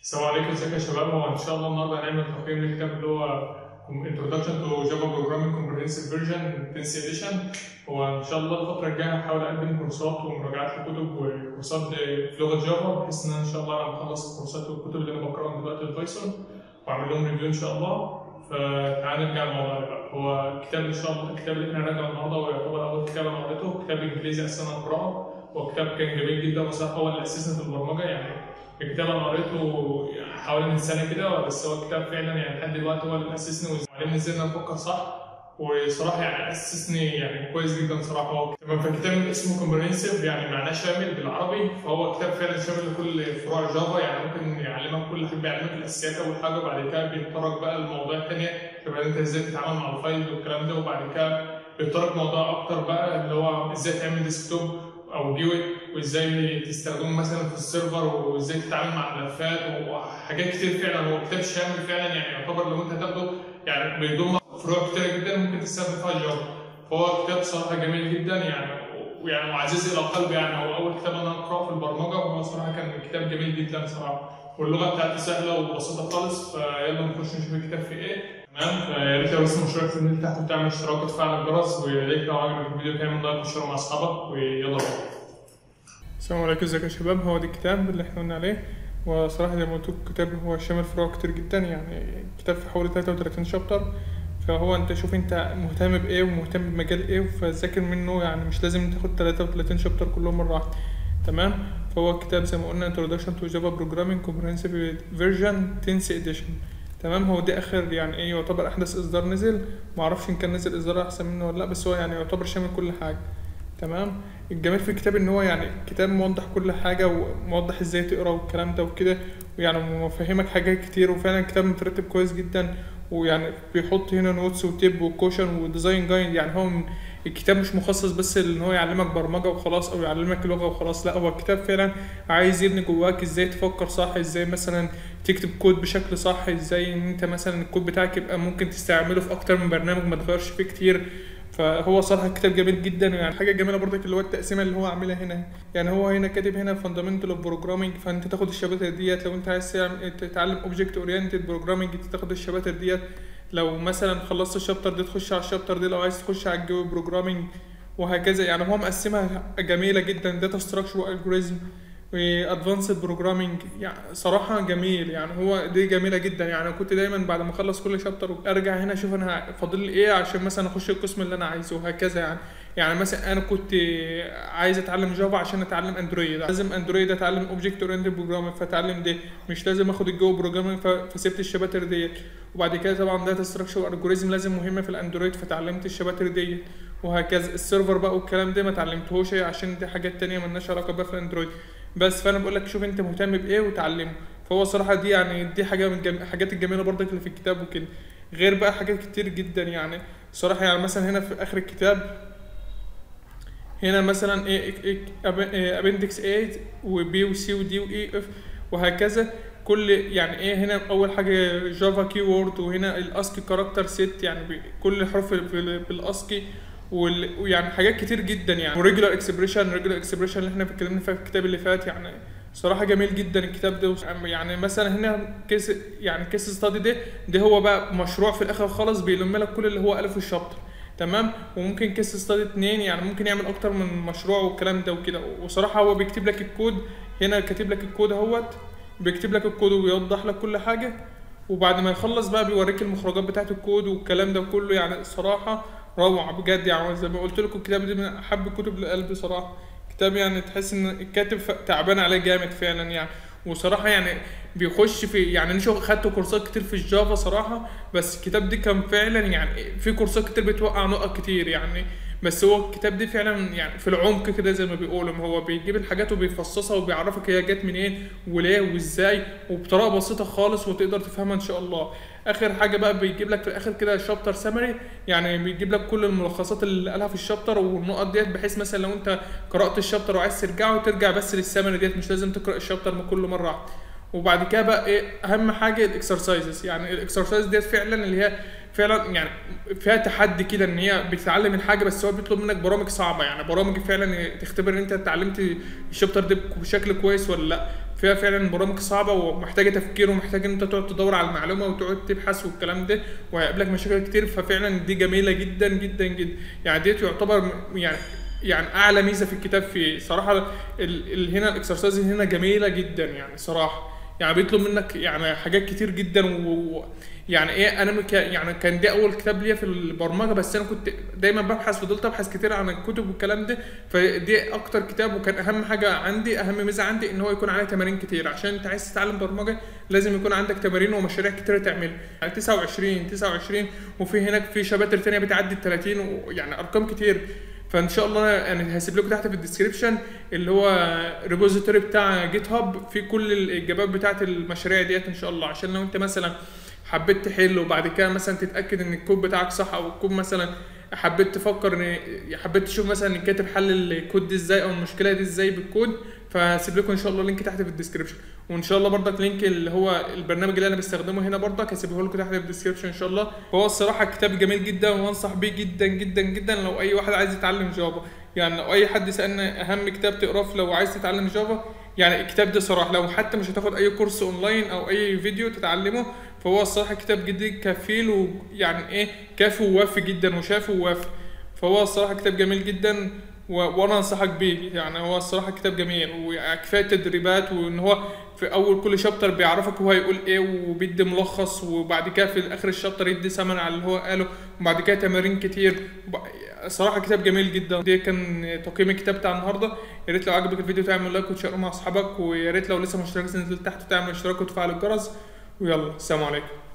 السلام عليكم ازيك يا شباب هو ان شاء الله النهارده هنعمل تقييم للكتاب اللي هو Introduction to Java Programming Comprehensive Version 10th Edition هو ان شاء الله الفترة الجاية هحاول اقدم كورسات ومراجعات لكتب وكورسات في لغة جافا بحيث ان انا ان شاء الله لما اخلص الكورسات والكتب اللي انا بقراهم دلوقتي البايثون واعمل لهم ريفيو ان شاء الله فتعال نرجع للموضوع بقى هو الكتاب ان شاء الله الكتاب اللي احنا هنراجعه النهارده هو يعتبر اول كتاب انا قريته كتاب انجليزي اصلا انا بقراه هو كتاب كان جميل جدا وصراحة هو اللي اسسني في البرمجة يعني الكتاب انا قريته حوالي من سنه كده بس هو الكتاب فعلا يعني لحد دلوقتي هو اللي اسسني وعلمني ازاي ان انا افكر صح وصراحه يعني اسسني يعني كويس جدا صراحه هو تمام فالكتاب اسمه كومبرينسيف يعني معناه شامل بالعربي فهو كتاب فعلا شامل لكل فروع جافا يعني ممكن يعلمك كل حاجه بيعلمك الاساسيات اول حاجه وبعد كده بيتطرق بقى لمواضيع ثانيه تبقى انت ازاي تتعامل مع الفايل والكلام ده وبعد كده بيتطرق موضوع اكتر بقى اللي هو ازاي تعمل ديسكتوب او جيوي وازاي تستخدمه مثلا في السيرفر وازاي تتعامل مع الملفات وحاجات كتير فعلا هو كتاب شامل فعلا يعني يعتبر لو انت هتاخده يعني بيضم فروع كتير جدا ممكن تستخدم فيها جافا فهو كتاب صراحه جميل جدا يعني ويعني وعزيز الى القلب يعني هو اول كتاب انا اقراه في البرمجه وهو صراحه كان كتاب جميل جدا صراحه واللغه بتاعته سهله وبسيطه خالص فيلا نخش نشوف الكتاب في ايه تمام فيا ريت لو لسه مشترك في الفيديو تحت وتعمل اشتراك وتفعل الجرس ويا ريت لو عجبك الفيديو تعمل لايك وشير مع اصحابك ويلا بينا السلام عليكم ازيكم يا شباب هو ده الكتاب اللي احنا قلنا عليه وصراحة زي ما قلت لكم الكتاب هو شامل فروع كتير جدا يعني كتاب في حوالي 33 شابتر فهو انت شوف انت مهتم بايه ومهتم بمجال ايه فذاكر منه يعني مش لازم تاخد 33 شابتر كلهم مرة واحدة تمام فهو الكتاب زي ما قلنا Introduction to Java Programming Comprehensive Version 10th Edition تمام هو دي اخر يعني ايه يعتبر احدث اصدار نزل معرفش ان كان نزل اصدار احسن منه ولا لا بس هو يعني يعتبر شامل كل حاجه تمام الجميل في الكتاب ان هو يعني كتاب موضح كل حاجه وموضح ازاي تقرا والكلام ده وكده ويعني مفهمك حاجات كتير وفعلا كتاب مترتب كويس جدا ويعني بيحط هنا نوتس وتيب وكوشن وديزاين جايد يعني هو الكتاب مش مخصص بس ان هو يعلمك برمجه وخلاص او يعلمك لغه وخلاص لا هو الكتاب فعلا عايز يبني جواك ازاي تفكر صح ازاي مثلا تكتب كود بشكل صح ازاي ان انت مثلا الكود بتاعك يبقى ممكن تستعمله في اكتر من برنامج ما تغيرش فيه كتير فهو صراحه كتاب جميل جدا يعني حاجه جميله برضك اللي هو التقسيمه اللي هو عاملها هنا يعني هو هنا كاتب هنا فاندامنتال اوف بروجرامينج فانت تاخد الشباتر ديت لو انت عايز تتعلم اوبجكت اورينتد بروجرامينج تاخد الشباتر ديت لو مثلا خلصت الشابتر دي تخش على الشابتر دي لو عايز تخش على الجو بروجرامينج وهكذا يعني هو مقسمها جميله جدا داتا ستراكشر والجوريزم وادفانسد بروجرامينج يعني صراحه جميل يعني هو دي جميله جدا يعني كنت دايما بعد ما اخلص كل شابتر ارجع هنا اشوف انا فاضل لي ايه عشان مثلا اخش القسم اللي انا عايزه وهكذا يعني يعني مثلا انا كنت عايز اتعلم جافا عشان اتعلم اندرويد لازم اندرويد اتعلم اوبجكت اورينتد بروجرامينج فاتعلم ده مش لازم اخد الجو بروجرامينج فسبت الشباتر ديت وبعد كده طبعا داتا ستراكشر والجوريزم لازم مهمه في الاندرويد فتعلمت الشباتر ديت وهكذا السيرفر بقى والكلام ده ما اتعلمتهوش عشان دي حاجات تانية ملناش علاقه بقى في الاندرويد بس فانا بقول لك شوف انت مهتم بايه وتعلمه فهو الصراحه دي يعني دي حاجه من الحاجات الجميله برضك اللي في الكتاب وكده غير بقى حاجات كتير جدا يعني صراحه يعني مثلا هنا في اخر الكتاب هنا مثلا ايه ابندكس 8 وبي وسي ودي واي اف وهكذا كل يعني ايه هنا اول حاجه جافا كي وورد وهنا الاسكي كاركتر سيت يعني كل حرف بالاسكي ويعني حاجات كتير جدا يعني وريجولار اكسبريشن ريجولار اكسبريشن اللي احنا اتكلمنا فيها في الكتاب اللي فات يعني صراحه جميل جدا الكتاب ده يعني مثلا هنا كيس يعني كيس ستادي ده ده هو بقى مشروع في الاخر خالص بيلم لك كل اللي هو الف الشابتر تمام وممكن كيس ستادي اتنين يعني ممكن يعمل اكتر من مشروع والكلام ده وكده وصراحه هو بيكتب لك الكود هنا كاتب لك الكود اهوت بيكتب لك الكود وبيوضح لك كل حاجه وبعد ما يخلص بقى بيوريك المخرجات بتاعت الكود والكلام ده كله يعني صراحه روعه بجد يعني زي ما قلت لكم الكتاب ده من احب الكتب لقلبي صراحه كتاب يعني تحس ان الكاتب تعبان عليه جامد فعلا يعني وصراحه يعني بيخش في يعني انا شوف خدت كورسات كتير في الجافا صراحه بس الكتاب ده كان فعلا يعني في كورسات كتير بتوقع نقط كتير يعني بس هو الكتاب ده فعلا يعني في العمق كده زي ما بيقولوا هو بيجيب الحاجات وبيفصصها وبيعرفك هي جت منين وليه وازاي وبطريقه بسيطه خالص وتقدر تفهمها ان شاء الله اخر حاجه بقى بيجيب لك في الاخر كده شابتر سمري يعني بيجيب لك كل الملخصات اللي قالها في الشابتر والنقط ديت بحيث مثلا لو انت قرات الشابتر وعايز ترجعه ترجع بس للسمري ديت مش لازم تقرا الشابتر من كل مره واحده وبعد كده بقى ايه اهم حاجه الاكسرسايزز يعني الاكسرسايز ديت فعلا اللي هي فعلا يعني فيها تحدي كده ان هي بتتعلم الحاجه بس هو بيطلب منك برامج صعبه يعني برامج فعلا تختبر ان انت اتعلمت الشابتر ده بشكل كويس ولا لا فيها فعلا برامج صعبه ومحتاجه تفكير ومحتاجه ان انت تقعد تدور على المعلومه وتقعد تبحث والكلام ده وهيقابلك مشاكل كتير ففعلا دي جميله جدا جدا جدا يعني ديت يعتبر م- يعني يعني اعلى ميزه في الكتاب في صراحه ال ال هنا الاكسرسايز هنا جميله جدا يعني صراحه يعني بيطلب منك يعني حاجات كتير جدا و و- يعني ايه انا مك يعني كان دي اول كتاب ليا في البرمجه بس انا كنت دايما ببحث فضلت ابحث كتير عن الكتب والكلام ده فدي اكتر كتاب وكان اهم حاجه عندي اهم ميزه عندي ان هو يكون عليه تمارين كتير عشان انت عايز تتعلم برمجه لازم يكون عندك تمارين ومشاريع كتير تعملها يعني 29 29 وفي هناك في شباتر تانية بتعدي ال 30 ويعني ارقام كتير فان شاء الله انا هسيب لكم تحت في الديسكربشن اللي هو ريبوزيتوري بتاع جيت هاب في كل الاجابات بتاعت المشاريع ديت ان شاء الله عشان لو انت مثلا حبيت تحل وبعد كده مثلا تتاكد ان الكود بتاعك صح او الكود مثلا حبيت تفكر ان حبيت تشوف مثلا ان كاتب حل الكود دي ازاي او المشكله دي ازاي بالكود فهسيب لكم ان شاء الله لينك تحت في الديسكربشن وان شاء الله برضك لينك اللي هو البرنامج اللي انا بستخدمه هنا برضك هسيبه لكم تحت في الديسكربشن ان شاء الله فهو الصراحه كتاب جميل جدا وانصح بيه جدا جدا جدا لو اي واحد عايز يتعلم جافا يعني لو اي حد سالنا اهم كتاب تقراه في لو عايز تتعلم جافا يعني الكتاب ده صراحه لو حتى مش هتاخد اي كورس اونلاين او اي فيديو تتعلمه فهو الصراحه كتاب جديد كفيل ويعني ايه كافي ووافي جدا وشافي ووافي فهو الصراحه كتاب جميل جدا و... وانا انصحك بيه يعني هو الصراحه كتاب جميل وكفايه تدريبات وان هو في اول كل شابتر بيعرفك هو هيقول ايه وبيدي ملخص وبعد كده في اخر الشابتر يدي سمن على اللي هو قاله وبعد كده تمارين كتير وب- صراحه كتاب جميل جدا ده كان تقييم الكتاب بتاع النهارده يا ريت لو عجبك الفيديو تعمل لايك وتشيره مع اصحابك ويا ريت لو لسه ما اشتركتش تنزل تحت وتعمل اشتراك وتفعل الجرس ويلا السلام عليكم